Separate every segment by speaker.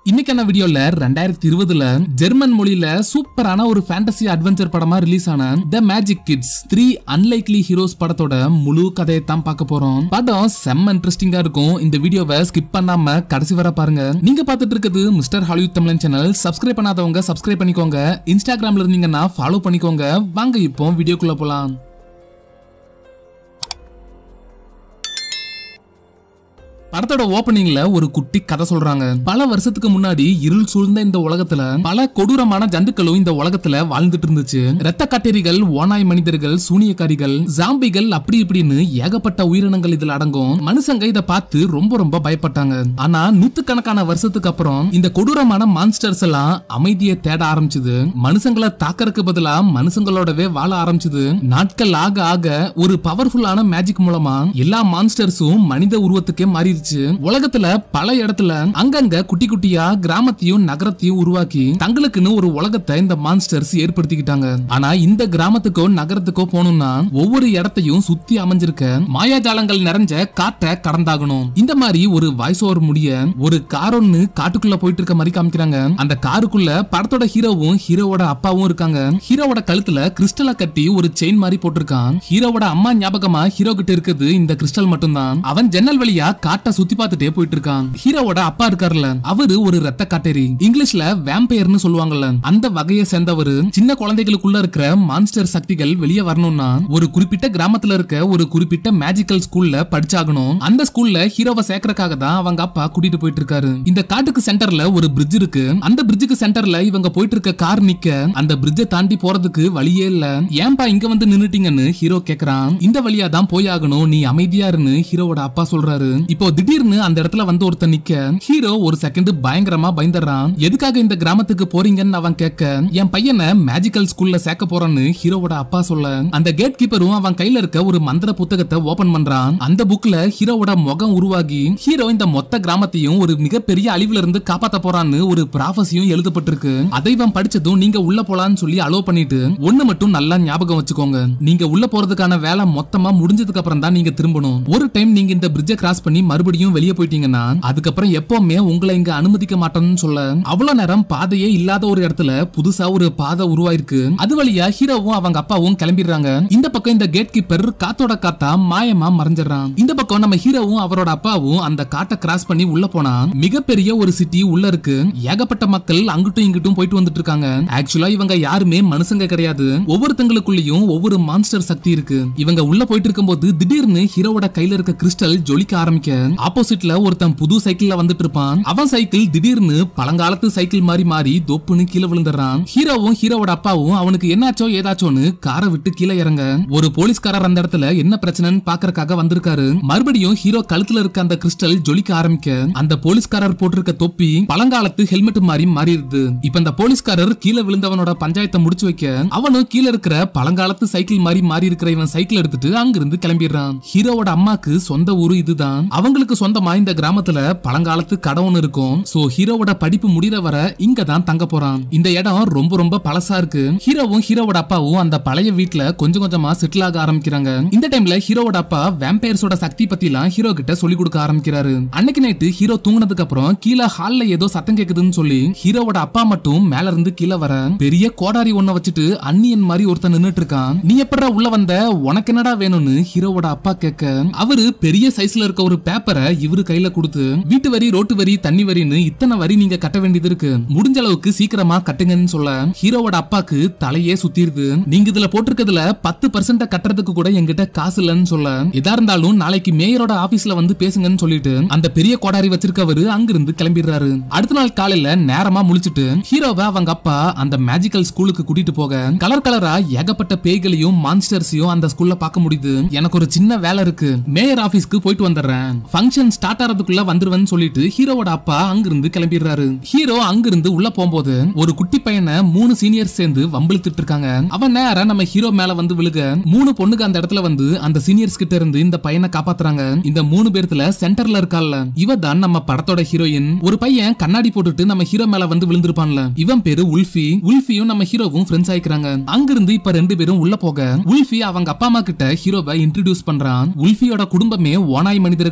Speaker 1: இன்னைக்கான வீடியோல ரெண்டாயிரத்தி இருபதுல ஜெர்மன் மொழியில சூப்பரான ஒரு ஃபேண்டசி அட்வென்ச்சர் படமா ரிலீஸ் ஆன the magic kids three unlikely heroes படத்தோட முழு கதையை தான் பார்க்க போறோம் படம் செம்ம இன்ட்ரெஸ்டிங்கா இருக்கும் இந்த வீடியோவை ஸ்கிப் பண்ணாம கடைசி வர பாருங்க நீங்க பார்த்துட்டு இருக்கிறது mister Hollywood Tamilan channel subscribe பண்ணாதவங்க சப்ஸ்கிரைப் பண்ணிக்கோங்க இன்ஸ்டாகிராம்ல இருந்தீங்கன்னா ஃபாலோ பண்ணிக்கோங்க வாங்க இப்போ வீடியோக்குள்ள போலாம் படத்தோட ஓபனிங்ல ஒரு குட்டி கதை சொல்றாங்க பல வருஷத்துக்கு முன்னாடி இருள் சூழ்ந்த இந்த உலகத்துல பல கொடூரமான ஜந்துக்களும் இந்த உலகத்துல வாழ்ந்துட்டு இருந்துச்சு ரத்த கட்டேரிகள் ஓனாய் மனிதர்கள் சூனியக்காரிகள் ஜாம்பிகள் அப்படி இப்படின்னு ஏகப்பட்ட உயிரினங்கள் இதுல அடங்கும் மனுஷங்க இத பார்த்து ரொம்ப ரொம்ப பயப்பட்டாங்க ஆனா நூத்துக்கணக்கான வருஷத்துக்கு அப்புறம் இந்த கொடூரமான மான்ஸ்டர்ஸ் எல்லாம் அமைதியை தேட ஆரம்பிச்சது மனுஷங்களை தாக்கறதுக்கு பதிலா மனுஷங்களோடவே வாழ ஆரம்பிச்சது நாட்கள் ஆக ஆக ஒரு பவர்ஃபுல்லான மேஜிக் மூலமா எல்லா மான்ஸ்டர்ஸும் மனித உருவத்துக்கே மாறிடுச்சு உலகத்துல பல இடத்துல அங்கங்க குட்டி குட்டியா கிராமத்தையும் நகரத்தையும் உருவாக்கி தங்களுக்குன்னு ஒரு உலகத்தை இந்த மான்ஸ்டர்ஸ் ஏற்படுத்திக்கிட்டாங்க ஆனா இந்த கிராமத்துக்கோ நகரத்துக்கோ போகணும்னா ஒவ்வொரு இடத்தையும் சுத்தி அமைஞ்சிருக்க மாயாஜாலங்கள் நிறைஞ்ச காட்டை கடந்தாகணும் இந்த மாதிரி ஒரு வாய்ஸ் ஓவர் முடிய ஒரு கார் ஒன்னு காட்டுக்குள்ள போயிட்டு இருக்க மாதிரி காமிக்கிறாங்க அந்த காருக்குள்ள படத்தோட ஹீரோவும் ஹீரோவோட அப்பாவும் இருக்காங்க ஹீரோவோட கழுத்துல கிறிஸ்டலை கட்டி ஒரு செயின் மாதிரி போட்டிருக்கான் ஹீரோவோட அம்மா ஞாபகமா ஹீரோ கிட்ட இருக்குது இந்த கிறிஸ்டல் மட்டும்தான் அவன் ஜன்னல் வழியா காட்டை சுத்தி பார்த்துட்டே போயிட்டு இருக்கான் ஹீரோவோட அப்பா இருக்காருல்ல அவரு ஒரு ரத்த காட்டேரி இங்கிலீஷ்ல வேம்பயர்னு சொல்லுவாங்கல்ல அந்த வகையை சேர்ந்தவர் சின்ன குழந்தைகளுக்குள்ள இருக்கிற மான்ஸ்டர் சக்திகள் வெளியே வரணும்னா ஒரு குறிப்பிட்ட கிராமத்துல இருக்க ஒரு குறிப்பிட்ட மேஜிக்கல் ஸ்கூல்ல படிச்சாகணும் அந்த ஸ்கூல்ல ஹீரோவை சேர்க்கறதுக்காக தான் அவங்க அப்பா கூட்டிட்டு போயிட்டு இருக்காரு இந்த காட்டுக்கு சென்டர்ல ஒரு பிரிட்ஜ் இருக்கு அந்த பிரிட்ஜுக்கு சென்டர்ல இவங்க போயிட்டு இருக்க கார் நிக்க அந்த பிரிட்ஜை தாண்டி போறதுக்கு வழியே இல்ல ஏன்பா இங்க வந்து நின்னுட்டீங்கன்னு ஹீரோ கேக்குறான் இந்த வழியா தான் போய் ஆகணும் நீ அமைதியா இருன்னு ஹீரோவோட அப்பா சொல்றாரு இப்போ திடீர்னு அந்த இடத்துல வந்து ஒருத்தன் நிக்க ஹீரோ ஒரு செகண்ட் பயங்கரமா பயந்துடுறான் எதுக்காக இந்த கிராமத்துக்கு போறீங்கன்னு அவன் கேட்க என் பையனை மேஜிக்கல் ஸ்கூல்ல சேர்க்க போறான்னு ஹீரோவோட அப்பா சொல்ல அந்த கேட் கீப்பரும் அவன் கையில இருக்க ஒரு மந்திர புத்தகத்தை ஓபன் பண்றான் அந்த புக்ல ஹீரோவோட முகம் உருவாகி ஹீரோ இந்த மொத்த கிராமத்தையும் ஒரு மிகப்பெரிய அழிவுல இருந்து காப்பாத்த போறான்னு ஒரு ப்ராஃபஸியும் எழுதப்பட்டிருக்கு அதை இவன் படிச்சதும் நீங்க உள்ள போலான்னு சொல்லி அலோ பண்ணிட்டு ஒண்ணு மட்டும் நல்லா ஞாபகம் வச்சுக்கோங்க நீங்க உள்ள போறதுக்கான வேலை மொத்தமா முடிஞ்சதுக்கு அப்புறம் தான் நீங்க திரும்பணும் ஒரு டைம் நீங்க இந்த பிரிட்ஜை கிராஸ் பண்ணி மறுபடியும் வெளியே போயிட்டீங்கன்னா அதுக்கப்புறம் எப்பவுமே உங்களை இங்க அனுமதிக்க மாட்டோம்னு சொல்ல அவ்வளவு நேரம் பாதையே இல்லாத ஒரு இடத்துல புதுசா ஒரு பாதை உருவாயிருக்கு அது வழியா ஹீரோவும் அவங்க அப்பாவும் கிளம்பிடுறாங்க இந்த பக்கம் இந்த கேட் கீப்பர் காத்தோட காத்தா மாயமா மறைஞ்சிடறான் இந்த பக்கம் நம்ம ஹீரோவும் அவரோட அப்பாவும் அந்த காட்டை கிராஸ் பண்ணி உள்ள போனா மிகப்பெரிய ஒரு சிட்டி உள்ள இருக்கு ஏகப்பட்ட மக்கள் அங்கிட்டும் இங்கிட்டும் போயிட்டு வந்துட்டு இருக்காங்க ஆக்சுவலா இவங்க யாருமே மனுஷங்க கிடையாது ஒவ்வொருத்தங்களுக்குள்ளயும் ஒவ்வொரு மான்ஸ்டர் சக்தி இருக்கு இவங்க உள்ள போயிட்டு இருக்கும்போது திடீர்னு ஹீரோவோட கையில இருக்க கிறிஸ்டல் ஜொலிக்க ஆரம்பிக்க ஆப்போசிட்ல ஒருத்தன் புது சைக்கிள்ல வந்துட்டு இருப்பான் அவன் சைக்கிள் திடீர்னு பழங்காலத்து சைக்கிள் மாதிரி மாறி தொப்புன்னு கீழே விழுந்துடுறான் ஹீரோவும் ஹீரோவோட அப்பாவும் அவனுக்கு என்னாச்சோ ஏதாச்சோன்னு காரை விட்டு கீழே இறங்க ஒரு போலீஸ்காரர் அந்த இடத்துல என்ன பிரச்சனைன்னு பாக்குறதுக்காக வந்திருக்காரு மறுபடியும் ஹீரோ கழுத்துல இருக்க அந்த கிறிஸ்டல் ஜொலிக்க ஆரம்பிக்க அந்த போலீஸ்காரர் போட்டிருக்க தொப்பி பழங்காலத்து ஹெல்மெட் மாதிரி மாறிடுது இப்ப இந்த போலீஸ்காரர் கீழே விழுந்தவனோட பஞ்சாயத்தை முடிச்சு வைக்க அவனும் கீழே இருக்கிற பழங்காலத்து சைக்கிள் மாதிரி மாறி இருக்கிற இவன் சைக்கிள் எடுத்துட்டு அங்கிருந்து கிளம்பிடுறான் ஹீரோவோட அம்மாக்கு சொந்த ஊரு இதுதான் அவங்களுக்கு சொந்தமா இந்த கிராமத்துல பழங்காலத்து கடை ஒண்ணு இருக்கும் சோ ஹீரோவோட படிப்பு முடிகிற வர இங்க தான் தங்க போறான் இந்த இடம் ரொம்ப ரொம்ப பழசா இருக்கு ஹீரோவும் ஹீரோவோட அப்பாவும் அந்த பழைய வீட்ல கொஞ்சம் கொஞ்சமா செட்டில் ஆக ஆரம்பிக்கிறாங்க இந்த டைம்ல ஹீரோவோட அப்பா வேம்பயர்ஸோட சக்தி பத்தி எல்லாம் ஹீரோ கிட்ட சொல்லி கொடுக்க ஆரம்பிக்கிறாரு அன்னைக்கு நைட்டு ஹீரோ தூங்குனதுக்கு அப்புறம் கீழே ஹால்ல ஏதோ சத்தம் கேக்குதுன்னு சொல்லி ஹீரோவோட அப்பா மட்டும் மேல இருந்து கீழே வர பெரிய கோடாரி ஒன்ன வச்சுட்டு அன்னியன் மாதிரி ஒருத்தன் நின்னுட்டு இருக்கான் நீ எப்படா உள்ள வந்த உனக்கு என்னடா வேணும்னு ஹீரோவோட அப்பா கேட்க அவரு பெரிய சைஸ்ல இருக்க ஒரு பேப்பரை இவரு கையில கொடுத்து வீட்டு வரி ரோட்டு வரி தண்ணி வரின்னு இத்தனை வரி நீங்க கட்ட வேண்டியது இருக்கு முடிஞ்ச அளவுக்கு சீக்கிரமா கட்டுங்கன்னு சொல்ல ஹீரோவோட அப்பாக்கு தலையே சுத்திருது நீங்க இதுல போட்டிருக்கிறதுல பத்து பர்சன்ட கட்டுறதுக்கு கூட என்கிட்ட காசு இல்லைன்னு சொல்ல எதா இருந்தாலும் நாளைக்கு மேயரோட ஆபீஸ்ல வந்து பேசுங்கன்னு சொல்லிட்டு அந்த பெரிய கோடாரி வச்சிருக்கவரு அங்கிருந்து கிளம்பிடுறாரு அடுத்த நாள் காலையில நேரமா முழிச்சிட்டு ஹீரோவை அவங்க அப்பா அந்த மேஜிக்கல் ஸ்கூலுக்கு கூட்டிட்டு போக கலர் கலரா ஏகப்பட்ட பேய்களையும் மான்ஸ்டர்ஸையும் அந்த ஸ்கூல்ல பார்க்க முடியுது எனக்கு ஒரு சின்ன வேலை இருக்கு மேயர் ஆபீஸ்க்கு போயிட்டு வந்துடுறேன் ஃபங்க்ஷன் ஸ்டார்ட் ஆறதுக்குள்ள வந்துருவேன்னு சொல்லிட்டு ஹீரோவோட அப்பா அங்கிருந்து கிளம்பிடுறாரு ஹீரோ அங்கிருந்து உள்ள போகும்போது ஒரு குட்டி பையனை மூணு சீனியர்ஸ் சேர்ந்து வம்பிழுத்துட்டு இருக்காங்க அவன் நேரம் நம்ம ஹீரோ மேல வந்து விழுக மூணு பொண்ணுங்க அந்த இடத்துல வந்து அந்த சீனியர்ஸ் கிட்ட இருந்து இந்த பையனை காப்பாத்துறாங்க இந்த மூணு பேர்த்துல சென்டர்ல இருக்கால இவ தான் நம்ம படத்தோட ஹீரோயின் ஒரு பையன் கண்ணாடி போட்டுட்டு நம்ம ஹீரோ மேல வந்து விழுந்திருப்பான்ல இவன் பேரு உல்ஃபி உல்ஃபியும் நம்ம ஹீரோவும் ஃப்ரெண்ட்ஸ் ஆயிக்கிறாங்க அங்கிருந்து இப்ப ரெண்டு பேரும் உள்ள போக உல்ஃபி அவங்க அப்பா அம்மா கிட்ட ஹீரோவை இன்ட்ரடியூஸ் பண்றான் உல்ஃபியோட குடும்பமே ஓனாய் மனிதர்களோட குடும்பம்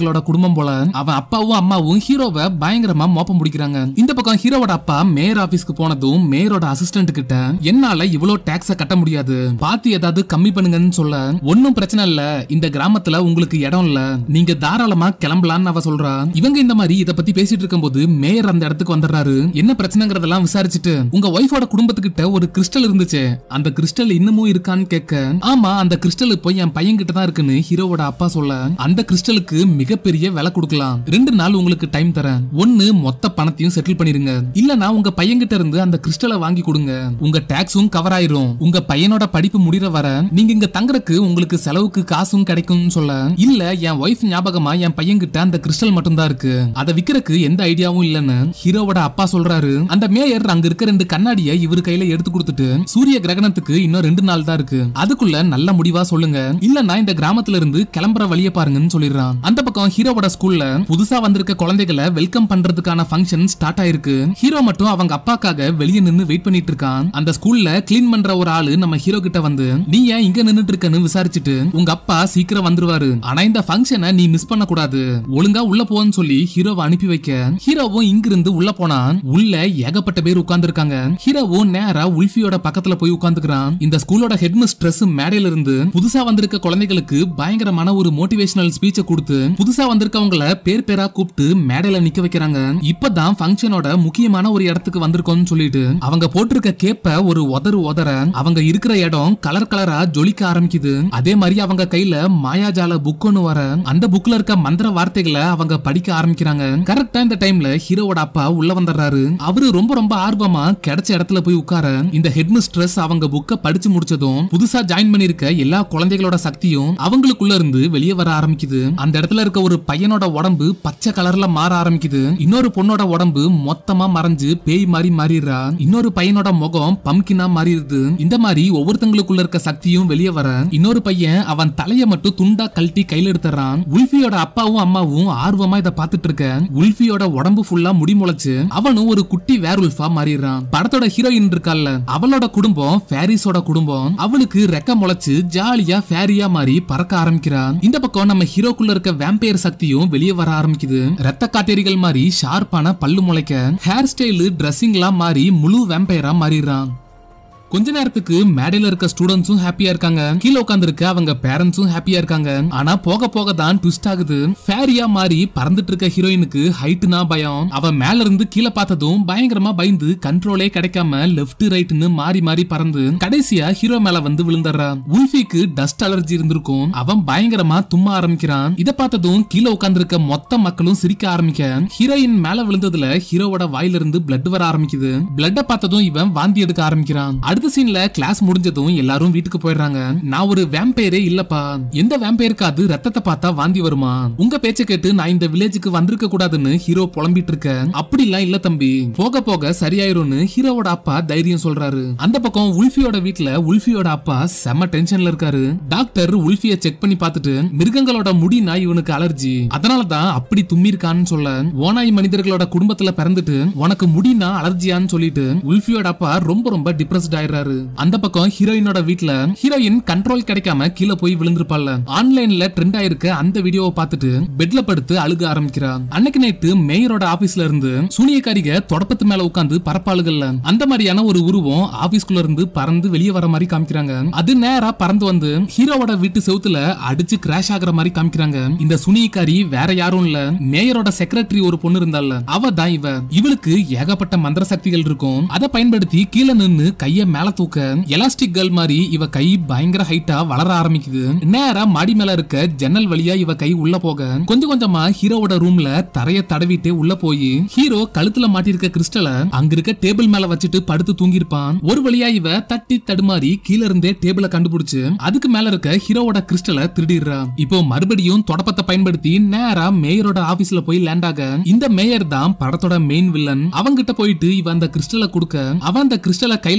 Speaker 1: குடும்பம் போல அவன் அப்பாவும் அம்மாவும் ஹீரோவை பயங்கரமா மோப்பம் பிடிக்கிறாங்க இந்த பக்கம் ஹீரோவோட அப்பா மேயர் ஆபீஸ்க்கு போனதும் மேயரோட அசிஸ்டன்ட் கிட்ட என்னால இவ்வளவு டாக்ஸ கட்ட முடியாது பார்த்து ஏதாவது கம்மி பண்ணுங்கன்னு சொல்ல ஒன்னும் பிரச்சனை இல்ல இந்த கிராமத்துல உங்களுக்கு இடம் இல்ல நீங்க தாராளமா கிளம்பலாம்னு அவ சொல்றா இவங்க இந்த மாதிரி இத பத்தி பேசிட்டு இருக்கும்போது மேயர் அந்த இடத்துக்கு வந்துடுறாரு என்ன பிரச்சனைங்கிறதெல்லாம் விசாரிச்சுட்டு உங்க ஒய்ஃபோட குடும்பத்துக்கிட்ட ஒரு கிறிஸ்டல் இருந்துச்சு அந்த கிறிஸ்டல் இன்னமும் இருக்கான்னு கேட்க ஆமா அந்த கிறிஸ்டல் இப்போ என் பையன் கிட்ட தான் இருக்குன்னு ஹீரோவோட அப்பா சொல்ல அந்த கிறிஸ்டலுக்கு மிகப்பெரிய விலை கொடுக்கலாம் ரெண்டு நாள் உங்களுக்கு டைம் தரேன் ஒன்னு மொத்த பணத்தையும் செட்டில் பண்ணிருங்க இல்லனா உங்க பையன் கிட்ட இருந்து அந்த கிறிஸ்டலை வாங்கி கொடுங்க உங்க டாக்ஸும் கவர் ஆயிரும் உங்க பையனோட படிப்பு முடிற வர நீங்க இங்க தங்குறதுக்கு உங்களுக்கு செலவுக்கு காசும் கிடைக்கும்னு சொல்ல இல்ல என் ஒய்ஃப் ஞாபகமா என் பையன் கிட்ட அந்த கிறிஸ்டல் மட்டும் தான் இருக்கு அதை விக்கிறதுக்கு எந்த ஐடியாவும் இல்லன்னு ஹீரோவோட அப்பா சொல்றாரு அந்த மேயர் அங்க இருக்க ரெண்டு கண்ணாடிய இவர் கையில எடுத்து கொடுத்துட்டு சூரிய கிரகணத்துக்கு இன்னும் ரெண்டு நாள் தான் இருக்கு அதுக்குள்ள நல்ல முடிவா சொல்லுங்க இல்லன்னா இந்த கிராமத்துல இருந்து கிளம்புற வழிய பாருங்கன்னு சொல்லிடுறான் அந்த பக்கம் ஹீரோவோட ஸ்கூல்ல புதுசா வந்திருக்க குழந்தைகளை வெல்கம் பண்றதுக்கான ஃபங்க்ஷன் ஸ்டார்ட் ஆயிருக்கு ஹீரோ மட்டும் அவங்க அப்பாக்காக வெளியே நின்னு வெயிட் பண்ணிட்டு இருக்கான் அந்த ஸ்கூல்ல கிளீன் பண்ற ஒரு ஆளு நம்ம ஹீரோ கிட்ட வந்து நீ ஏன் இங்க நின்னுட்டு இருக்கன்னு விசாரிச்சுட்டு உங்க அப்பா சீக்கிரம் வந்துருவாரு ஆனா இந்த ஃபங்க்ஷனை நீ மிஸ் பண்ண கூடாது ஒழுங்கா உள்ள போன்னு சொல்லி ஹீரோவை அனுப்பி வைக்க ஹீரோவும் இங்கிருந்து உள்ள போனான் உள்ள ஏகப்பட்ட பேர் உட்கார்ந்து இருக்காங்க ஹீரோவும் நேரா உல்ஃபியோட பக்கத்துல போய் உட்கார்ந்துக்கிறான் இந்த ஸ்கூலோட ஹெட் மிஸ்ட்ரஸ் மேடையில இருந்து புதுசா வந்திருக்க குழந்தைகளுக்கு பயங்கரமான ஒரு மோட்டிவேஷனல் ஸ்பீச்சை கொடுத்து புதுசா வந்திருக்கவங்கள பேர் பேரா கூப்பிட்டு மேடையில நிக்க வைக்கிறாங்க இப்பதான் ஃபங்க்ஷனோட முக்கியமான ஒரு இடத்துக்கு வந்திருக்கோம்னு சொல்லிட்டு அவங்க போட்டிருக்க கேப்ப ஒரு உதறு உதற அவங்க இருக்கிற இடம் கலர் கலரா ஜொலிக்க ஆரம்பிக்குது அதே மாதிரி அவங்க கையில மாயாஜால புக் ஒன்னு வர அந்த புக்ல இருக்க மந்திர வார்த்தைகளை அவங்க படிக்க ஆரம்பிக்கிறாங்க கரெக்டா இந்த டைம்ல ஹீரோவோட அப்பா உள்ள வந்துடுறாரு அவரு ரொம்ப ரொம்ப ஆர்வமா கிடைச்ச இடத்துல போய் உட்கார இந்த ஹெட் மிஸ்ட்ரஸ் அவங்க புக்க படிச்சு முடிச்சதும் புதுசா ஜாயின் பண்ணிருக்க எல்லா குழந்தைகளோட சக்தியும் அவங்களுக்குள்ள இருந்து வெளியே வர ஆரம்பிக்குது அந்த இடத்துல இருக்க ஒரு பையனோட உடம்பு பச்சை கலர்ல மாற ஆரம்பிக்குது இன்னொரு பொண்ணோட உடம்பு மொத்தமா மறைஞ்சு பேய் மாதிரி மாறிடுறா இன்னொரு பையனோட முகம் பம்கினா மாறிடுது இந்த மாதிரி ஒவ்வொருத்தங்களுக்குள்ள இருக்க சக்தியும் வெளியே வர இன்னொரு பையன் அவன் தலைய மட்டும் துண்டா கழட்டி கையில எடுத்துறான் உல்ஃபியோட அப்பாவும் அம்மாவும் ஆர்வமா இதை பார்த்துட்டு இருக்க உல்ஃபியோட உடம்பு ஃபுல்லா முடி முளைச்சு அவனும் ஒரு குட்டி வேர்வுல்ஃபா மாறிடுறான் படத்தோட ஹீரோயின் இருக்கால்ல அவளோட குடும்பம் ஃபேரிஸோட குடும்பம் அவளுக்கு ரெக்க முளைச்சு ஜாலியா ஃபேரியா மாறி பறக்க ஆரம்பிக்கிறான் இந்த பக்கம் நம்ம ஹீரோக்குள்ள இருக்க வேம்பையர் சக்தியும் வெளியே வர ஆரம்பிக்குது ரத்த காட்டேரிகள் மாதிரி ஷார்ப்பான பல்லு முளைக்க ஹேர் ஸ்டைலு ட்ரெஸ்ஸிங்லாம் மாறி முழு வேம்பையரா மாறிடுறான் கொஞ்ச நேரத்துக்கு மேடையில இருக்க ஸ்டூடெண்ட்ஸும் ஹாப்பியா இருக்காங்க கீழே உட்கார்ந்து இருக்க அவங்க பேரண்ட்ஸும் ஹாப்பியா இருக்காங்க ஆனா போக போக தான் ட்விஸ்ட் ஆகுது ஃபேரியா மாறி பறந்துட்டு இருக்க ஹீரோயினுக்கு ஹைட்னா பயம் அவ மேல இருந்து கீழே பார்த்ததும் பயங்கரமா பயந்து கண்ட்ரோலே கிடைக்காம லெஃப்ட் ரைட்னு மாறி மாறி பறந்து கடைசியா ஹீரோ மேல வந்து விழுந்துடுறா உல்ஃபிக்கு டஸ்ட் அலர்ஜி இருந்திருக்கும் அவன் பயங்கரமா தும்ம ஆரம்பிக்கிறான் இத பார்த்ததும் கீழே உட்கார்ந்து மொத்த மக்களும் சிரிக்க ஆரம்பிக்க ஹீரோயின் மேல விழுந்ததுல ஹீரோவோட வாயில இருந்து பிளட் வர ஆரம்பிக்குது பிளட்ட பார்த்ததும் இவன் வாந்தி எடுக்க ஆரம்பிக்கிறான் அடுத்த சீன்ல கிளாஸ் முடிஞ்சதும் எல்லாரும் வீட்டுக்கு போயிடுறாங்க நான் ஒரு வேம்பயரே இல்லப்பா எந்த வேம்பயருக்காவது ரத்தத்தை பார்த்தா வாந்தி வருமா உங்க பேச்ச கேட்டு நான் இந்த வில்லேஜுக்கு வந்திருக்க கூடாதுன்னு ஹீரோ புலம்பிட்டு இருக்க அப்படிலாம் இல்ல தம்பி போக போக சரியாயிரும்னு ஹீரோவோட அப்பா தைரியம் சொல்றாரு அந்த பக்கம் உல்ஃபியோட வீட்ல உல்ஃபியோட அப்பா செம டென்ஷன்ல இருக்காரு டாக்டர் உல்ஃபிய செக் பண்ணி பார்த்துட்டு மிருகங்களோட முடினா இவனுக்கு அலர்ஜி அதனாலதான் அப்படி தும்மிருக்கான்னு சொல்ல ஓனாய் மனிதர்களோட குடும்பத்துல பிறந்துட்டு உனக்கு முடினா அலர்ஜியான்னு சொல்லிட்டு உல்ஃபியோட அப்பா ரொம்ப ரொம்ப டிப்ரெஸ்ட் ஆயிடுறாரு அந்த பக்கம் ஹீரோயினோட வீட்ல ஹீரோயின் கண்ட்ரோல் கிடைக்காம கீழே போய் விழுந்திருப்பாள்ல ஆன்லைன்ல ட்ரெண்ட் ஆயிருக்க அந்த வீடியோவை பார்த்துட்டு பெட்ல படுத்து அழுக ஆரம்பிக்கிறா அன்னைக்கு நைட்டு மேயரோட ஆபீஸ்ல இருந்து சூனியக்காரிக தொடப்பத்து மேல உட்காந்து பரப்பாளுகள்ல அந்த மாதிரியான ஒரு உருவம் ஆபீஸ்க்குள்ள இருந்து பறந்து வெளியே வர மாதிரி காமிக்கிறாங்க அது நேரா பறந்து வந்து ஹீரோவோட வீட்டு செவுத்துல அடிச்சு கிராஷ் ஆகுற மாதிரி காமிக்கிறாங்க இந்த சுனியக்காரி வேற யாரும் இல்ல மேயரோட செக்ரட்டரி ஒரு பொண்ணு இருந்தால அவ தான் இவ இவளுக்கு ஏகப்பட்ட மந்திர சக்திகள் இருக்கும் அதை பயன்படுத்தி கீழே நின்னு கைய மேல தூக்க எலாஸ்டிக் கேர்ள் மாதிரி இவ கை பயங்கர ஹைட்டா வளர ஆரம்பிக்குது நேரா மாடி மேல இருக்க ஜன்னல் வழியா இவ கை உள்ள போக கொஞ்சம் கொஞ்சமா ஹீரோவோட ரூம்ல தரைய தடவிட்டு உள்ள போய் ஹீரோ கழுத்துல மாட்டிருக்க கிறிஸ்டலை அங்க இருக்க டேபிள் மேல வச்சுட்டு படுத்து தூங்கியிருப்பான் ஒரு வழியா இவ தட்டி தடுமாறி கீழ இருந்தே டேபிள கண்டுபிடிச்சு அதுக்கு மேல இருக்க ஹீரோவோட கிறிஸ்டலை திருடிடுறா இப்போ மறுபடியும் தொடப்பத்தை பயன்படுத்தி நேரா மேயரோட ஆபீஸ்ல போய் லேண்ட் ஆக இந்த மேயர் தான் படத்தோட மெயின் வில்லன் அவங்கிட்ட போயிட்டு இவ அந்த கிறிஸ்டலை கொடுக்க அவன் அந்த கிறிஸ்டலை கையில வாங்கிட்டு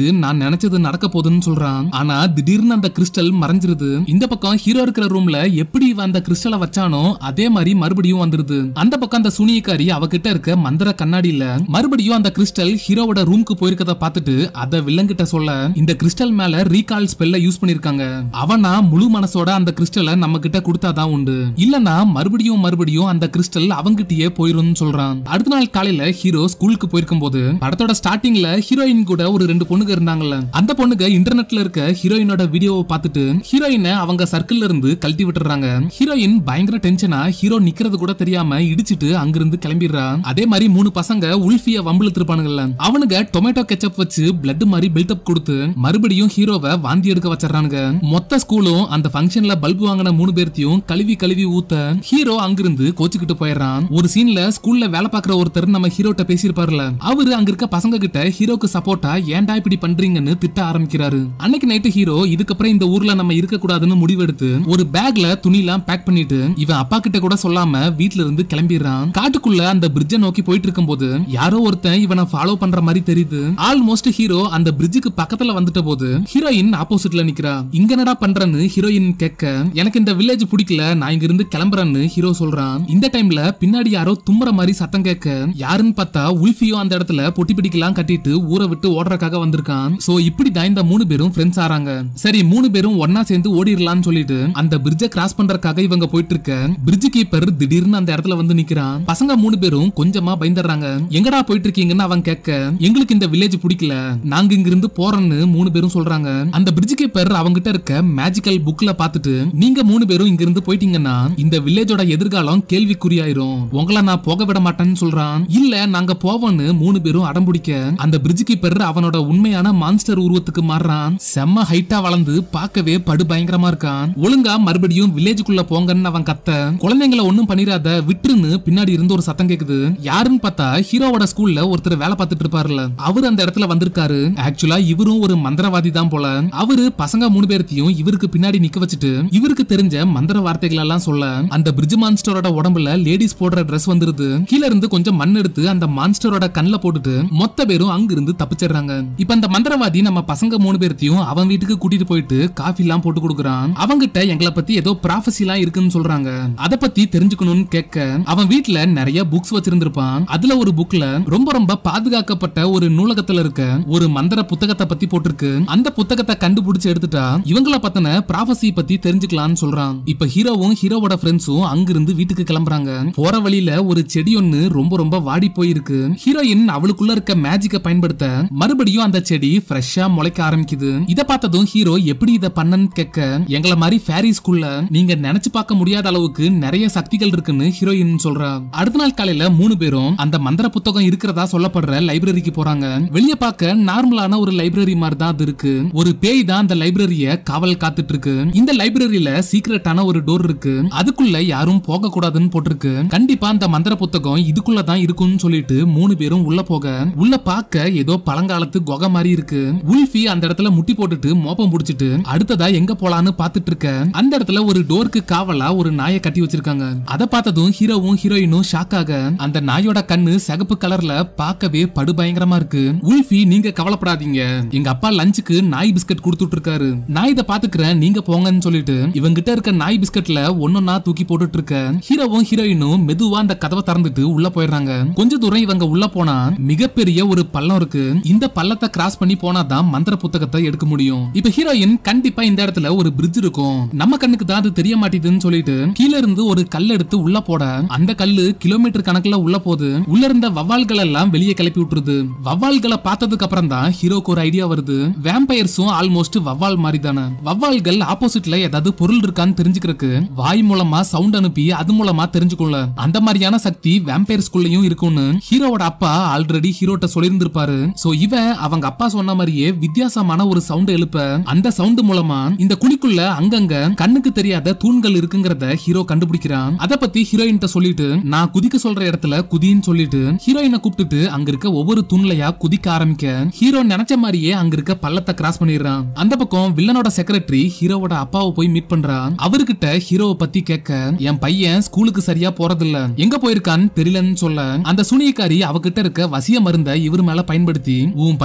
Speaker 1: சொல்லிட்டு நான் நினைச்சது நடக்க போகுதுன்னு சொல்றான் ஆனா திடீர்னு அந்த கிறிஸ்டல் மறைஞ்சிருது இந்த பக்கம் ஹீரோ இருக்கிற ரூம்ல எப்படி இவன் அந்த கிறிஸ்டலை வச்சானோ அதே மாதிரி மறுபடியும் வந்துருது அந்த பக்கம் அந்த சுனியக்காரி அவகிட்ட இருக்க மந்திர கண்ணாடியில மறுபடியும் அந்த கிறிஸ்டல் ஹீரோவோட ரூம்க்கு போயிருக்கத பார்த்துட்டு அத வில்லங்கிட்ட சொல்ல இந்த கிறிஸ்டல் மேல ரீகால் ஸ்பெல்ல யூஸ் பண்ணிருக்காங்க அவனா முழு மனசோட அந்த கிறிஸ்டலை நம்ம கிட்ட கொடுத்தாதான் உண்டு இல்லனா மறுபடியும் மறுபடியும் அந்த கிறிஸ்டல் அவங்கிட்டயே போயிரும்னு சொல்றான் அடுத்த நாள் காலையில ஹீரோ ஸ்கூலுக்கு போயிருக்கும் போது படத்தோட ஸ்டார்டிங்ல ஹீரோயின் கூட ஒரு ரெண்டு பொண்ணுங்க இருந்தாங்கல்ல அந்த பொண்ணுங்க இன்டர்நெட்ல இருக்க ஹீரோயினோட வீடியோவை பார்த்துட்டு ஹீரோயினை அவங்க சர்க்கிள்ல இருந்து கழட்டி விட்டுறாங்க ஹீரோயின் பயங்கர டென்ஷனா ஹீரோ நிக்கிறது கூட தெரியாம இடிச்சிட்டு அங்கிருந்து கிளம்பிடுறா அதே மாதிரி மூணு பசங்க உல்ஃபிய வம்பிழுத்து இருப்பானுங்கல்ல அவனுங்க டொமேட்டோ கெச்சப் வச்சு பிளட் மாதிரி பில்டப் கொடுத்து மறுபடியும் ஹீரோவை வாந்தி எடுக்க வச்சிடறானுங்க மொத்த ஸ்கூலும் அந்த ஃபங்க்ஷன்ல பல்பு வாங்கின மூணு பேர்த்தையும் கழுவி கழுவி ஊத்த ஹீரோ அங்கிருந்து கோச்சுக்கிட்டு போயிடுறான் ஒரு சீன்ல ஸ்கூல்ல வேலை பார்க்குற ஒருத்தர் நம்ம ஹீரோட்ட பேசியிருப்பாருல அவரு அங்க இருக்க பசங்க கிட்ட ஹீரோக்கு சப்போர்ட்டா ஏன்டா இப்படி பண்றீங்கன்னு திட்ட ஆரம்பிக்கிறாரு அன்னைக்கு நைட்டு ஹீரோ இதுக்கப்புறம் இந்த ஊர்ல நம்ம இருக்க கூடாதுன்னு முடிவெடுத்து ஒரு பேக்ல துணிலாம் பேக் பண்ணிட்டு இவன் அப்பா கிட்ட கூட சொல்லாம வீட்ல இருந்து கிளம்பிடுறான் காட்டுக்குள்ள அந்த பிரிட்ஜை நோக்கி போயிட்டு இருக்கும்போது யாரோ ஒருத்தன் இவனை ஃபாலோ பண்ற மாதிரி தெரியுது ஆல்மோஸ்ட் ஹீரோ அந்த பிரிட்ஜுக்கு பக்கத்துல வந்துட்ட போது ஹீரோயின் ஆப்போசிட்ல நிக்கிறா இங்க என்னடா பண்றன்னு ஹீரோயின் கேட்க எனக்கு இந்த வில்லேஜ் பிடிக்கல நான் இங்க இருந்து கிளம்புறேன்னு ஹீரோ சொல்றான் இந்த டைம்ல பின்னாடி யாரோ தும்புற மாதிரி சத்தம் கேட்க யாருன்னு பார்த்தா உல்ஃபியோ அந்த இடத்துல பொட்டி பிடிக்கலாம் கட்டிட்டு ஊரை விட்டு ஓடுறதுக்காக வந்திருக்கான் சோ இப்படிதான் இந்த மூணு பேரும் ஃப்ரெண்ட்ஸ் ஆறாங்க சரி மூணு பேரும் ஒன்னா சேர்ந்து ஓடிடலாம்னு சொல்லிட்டு அந்த பிரிட்ஜை கிராஸ் பண்றதுக்காக இவங்க போயிட்டு இருக்க பிரிட்ஜ் கீப்பர் திடீர்னு அந்த இடத்துல வந்து நிக்கிறான் பசங்க மூணு பேரும் கொஞ்சமா பயந்துடுறாங்க எங்கடா போயிட்டு இருக்கீங்கன்னு அவன் கேட்க எங்களுக்கு இந்த வில்லேஜ் பிடிக்கல நாங்க இங்க இருந்து போறோம்னு மூணு பேரும் சொல்றாங்க அந்த பிரிட்ஜ் கீப்பர் அவங்கிட்ட இருக்க மேஜிக்கல் புக்ல பார்த்துட்டு நீங்க மூணு பேரும் இங்க இருந்து போயிட்டீங்கன்னா இந்த வில்லேஜோட எதிர்காலம் கேள்விக்குறியாயிரும் உங்களை நான் போக விட மாட்டேன்னு சொல்றான் இல்ல நாங்க போவோம்னு மூணு பேரும் அடம்பிடிக்க அந்த பிரிட்ஜ் கீப்பர் அவனோட உண்மையான மான்ஸ்டர் உருவத்துக்கு மாறுறான் செம்ம ஹைட்டா வளர்ந்து பார்க்கவே படு பயங்கரமா இருக்கான் ஒழுங்கா மறுபடியும் வில்லேஜுக்குள்ள போங்கன்னு அவன் கத்த குழந்தைங்களை ஒண்ணும் பண்ணிராத விட்டுருன்னு பின்னாடி இருந்து ஒரு சத்தம் கேக்குது யாருன்னு பார்த்தா ஹீரோவோட ஸ்கூல்ல ஒருத்தர் வேலை பார்த்துட்டு இருப்பாருல அவர் அந்த இடத்துல வந்திருக்காரு ஆக்சுவலா இவரும் ஒரு மந்திரவாதி தான் போல அவரு பசங்க மூணு பேர்த்தையும் இவருக்கு பின்னாடி நிக்க வச்சுட்டு இவருக்கு தெரிஞ்ச மந்திர வார்த்தைகள் எல்லாம் சொல்ல அந்த பிரிட்ஜ் மான்ஸ்டரோட உடம்புல லேடிஸ் போடுற Dress வந்துருது கீழ இருந்து கொஞ்சம் மண் எடுத்து அந்த மான்ஸ்டரோட கண்ணுல போட்டுட்டு மொத்த பேரும் அங்கிருந்து தப்பிச்சிடுறாங்க இப்ப அந்த மந்திரவாதி நம்ம பசங்க மூணு பேர்த்தையும் அவன் வீட்டுக்கு கூட்டிட்டு போயிட்டு காஃபி எல்லாம் போட்டு கொடுக்குறான் அவங்கிட்ட எங்களை பத்தி ஏதோ ப்ராஃபஸி எல்லாம் இருக்குன்னு சொல்றாங்க அத பத்தி தெரிஞ்சுக்கணும்னு கேட்க அவன் வீட்ல நிறைய புக்ஸ் வச்சிருந்திருப்பான் அதுல ஒரு புக்ல ரொம்ப ரொம்ப பாதுகாக்கப்பட்ட ஒரு நூலகத்துல இருக்க ஒரு மந்திர புத்தகத்தை பத்தி போட்டிருக்கு அந்த புத்தகத்தை கண்டுபிடிச்சு எடுத்துட்டா இவங்கள பத்தின ப்ராஃபஸி பத்தி தெரிஞ்சுக்கலாம்னு சொல்றான் இப்ப ஹீரோவும் ஹீரோவோட ஃப்ரெண்ட்ஸும் அங்கிருந்து வீட்டுக்கு கிளம்புறாங்க போற வழியில ஒரு செடி ஒண்ணு ரொம்ப ரொம்ப வாடி போயிருக்கு ஹீரோயின் அவளுக்குள்ள இருக்க மேஜிக்க பயன்படுத்த மறுபடியும் அந்த செடி ஃப்ரெஷ்ஷா முளைக்க ஆரம்பிக்குது இத பார்த்ததும் ஹீரோ எப்படி இத பண்ணன்னு கேட்க எங்களை மாதிரி ஃபேரி ஸ்கூல்ல நீங்க நினைச்சு பார்க்க முடியாத அளவுக்கு நிறைய சக்திகள் இருக்குன்னு ஹீரோயின் சொல்றா அடுத்த நாள் காலையில மூணு பேரும் அந்த மந்திர புத்தகம் இருக்கிறதா சொல்லப்படுற லைப்ரரிக்கு போறாங்க வெளிய பார்க்க நார்மலான ஒரு லைப்ரரி மாதிரி தான் அது இருக்கு ஒரு பேய் தான் அந்த லைப்ரரிய காவல் காத்துட்டு இருக்கு இந்த லைப்ரரியில சீக்ரெட்டான ஒரு டோர் இருக்கு அதுக்குள்ள யாரும் போக கூடாதுன்னு போட்டிருக்கு கண்டிப்பா அந்த மந்திர புத்தகம் இதுக்குள்ள தான் இருக்கும்னு சொல்லிட்டு மூணு பேரும் உள்ள போக உள்ள பார்க்க ஏதோ பழங்காலத்து குகை மாதிரி இருக்கு உல்ஃபி அந்த இடத்துல முட்டி போட்டுட்டு மோப்பம் புடிச்சிட்டு அடுத்ததா எங்க போலான்னு பாத்துட்டு இருக்க அந்த இடத்துல ஒரு டோருக்கு காவலா ஒரு நாயை கட்டி வச்சிருக்காங்க அத பார்த்ததும் ஹீரோவும் ஹீரோயினும் ஷாக் ஆக அந்த நாயோட கண்ணு சிகப்பு கலர்ல பார்க்கவே படுபயங்கரமா இருக்கு உல்ஃபி நீங்க கவலைப்படாதீங்க எங்க அப்பா லஞ்சுக்கு நாய் பிஸ்கட் கொடுத்துட்டு இருக்காரு நான் இதை பாத்துக்கிறேன் நீங்க போங்கன்னு சொல்லிட்டு இவங்கிட்ட இருக்க நாய் பிஸ்கட்ல ஒன்னொன்னா தூக்கி போட்டுட்டு இருக்க ஹீரோவும் ஹீரோயினும் மெதுவா அந்த கதவை திறந்துட்டு உள்ள போயிடுறாங்க கொஞ்ச தூரம் இவங்க உள்ள போனா மிகப்பெரிய ஒரு பள்ளம் இருக்கு இந்த பள்ளத்தை கிராஸ் பண்ணி போனாதான் மந்திர புத்தகத்தை எடுக்க முடியும் இப்ப ஹீரோயின் கண்டிப்பா இந்த இடத்துல ஒரு பிரிட்ஜ் இருக்கும் நம்ம கண்ணுக்கு தான் அது தெரிய மாட்டேதுன்னு சொல்லிட்டு கீழ இருந்து ஒரு கல் எடுத்து உள்ள போட அந்த கல்லு கிலோமீட்டர் கணக்குல உள்ள போகுது உள்ள இருந்த வவ்வால்கள் எல்லாம் வெளியே கிளப்பி விட்டுருது வவ்வால்களை பார்த்ததுக்கு அப்புறம் தான் ஹீரோக்கு ஒரு ஐடியா வருது வேம்பயர்ஸும் ஆல்மோஸ்ட் வவ்வால் மாதிரி தானே வவ்வால்கள் ஆப்போசிட்ல ஏதாவது பொருள் இருக்கான்னு தெரிஞ்சுக்கிறதுக்கு வாய் மூலமா சவுண்ட் அனுப்பி அது மூலமா தெரிஞ்சுக்கொள்ள அந்த மாதிரியான சக்தி வேம்பயர்ஸ்குள்ளயும் இருக்கும்னு ஹீரோவோட அப்பா ஆல்ரெடி ஹீரோட்ட சொல்லியிருந்திருப்பாரு சோ இவன் அவங்க அப்பா சொன்ன மாதிரியே வித்தியாசமான ஒரு சவுண்ட் எழுப்ப அந்த சவுண்ட் மூலமா இந்த குழிக்குள்ள அங்கங்க கண்ணுக்கு தெரியாத தூண்கள் இருக்குங்கிறத ஹீரோ கண்டுபிடிக்கிறான் அத பத்தி ஹீரோயின் சொல்லிட்டு நான் குதிக்க சொல்ற இடத்துல குதின்னு சொல்லிட்டு ஹீரோயினை கூப்பிட்டுட்டு அங்க இருக்க ஒவ்வொரு தூண்லையா குதிக்க ஆரம்பிக்க ஹீரோ நினைச்ச மாதிரியே அங்க இருக்க பள்ளத்தை கிராஸ் பண்ணிடுறான் அந்த பக்கம் வில்லனோட செக்ரட்டரி ஹீரோவோட அப்பாவை போய் மீட் பண்றான் அவர்கிட்ட ஹீரோவை பத்தி கேட்க என் பையன் ஸ்கூலுக்கு சரியா போறதில்ல எங்க போயிருக்கான்னு தெரியலன்னு சொல்ல அந்த சுனியக்காரி அவகிட்ட இருக்க வசிய மருந்த இவர் மேல பயன்படுத்தி உன் பையன் வீட்டுக்கு